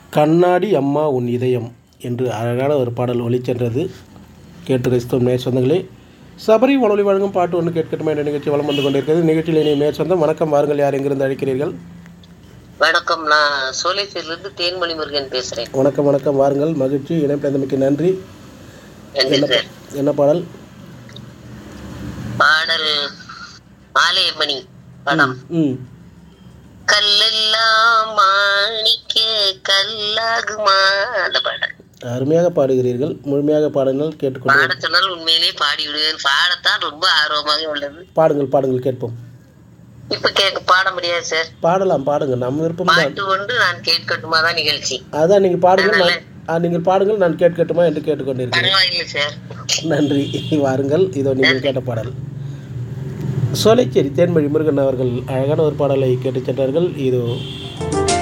கண்ணாடி அம்மா உன் இதயம் என்று அழகான ஒரு பாடல் ஒலிச்சென்றது கேட்டு ரசித்தோம் நேர் சொந்தங்களே சபரி வானொலி வழங்கும் பாட்டு ஒன்று கேட்கட்டுமா என்ற நிகழ்ச்சி வளம் வந்து கொண்டிருக்கிறது நிகழ்ச்சியில் இனி நேர் சொந்தம் வணக்கம் வாருங்கள் யார் எங்கிருந்து அழைக்கிறீர்கள் வணக்கம் நான் சோலைசேரிலிருந்து தேன்மொழி முருகன் பேசுறேன் வணக்கம் வணக்கம் வாருங்கள் மகிழ்ச்சி இணைப்பிழந்தமைக்கு நன்றி நன்றி என்ன சார் என்ன பாடல் பாடல் ஆலயமணி படம் ம் கல்லெல்லாம் மாணிக்க கல்லாகுமா அந்த பாடல் அருமையாக பாடுகிறீர்கள் முழுமையாக பாடுங்கள் கேட்டுக்கொண்டு பாட சொன்னால் உண்மையிலேயே பாடி விடுவேன் பாடத்தான் ரொம்ப ஆர்வமாக உள்ளது பாடுங்கள் பாடுங்கள் கேட்போம் இப்ப கேட்க பாட முடியாது சார் பாடலாம் பாடுங்கள் நம்ம விருப்பம் தான் பாட்டு கொண்டு நான் கேட்கட்டுமா தான் நிகழ்ச்சி அதான் நீங்கள் பாடுங்கள் நான் ஆ, நீங்கள் பாடுங்கள் நான் கேட்கட்டுமா என்று கேட்டுக்கொண்டிருக்கிறேன் பரவாயில்லை சார் நன்றி வாருங்கள் இதோ நீங்கள் கேட்ட பாடல் சோலைச்சேரி தேன்மொழி முருகன் அவர்கள் அழகான ஒரு பாடலை கேட்டுச் சென்றார்கள் இதோ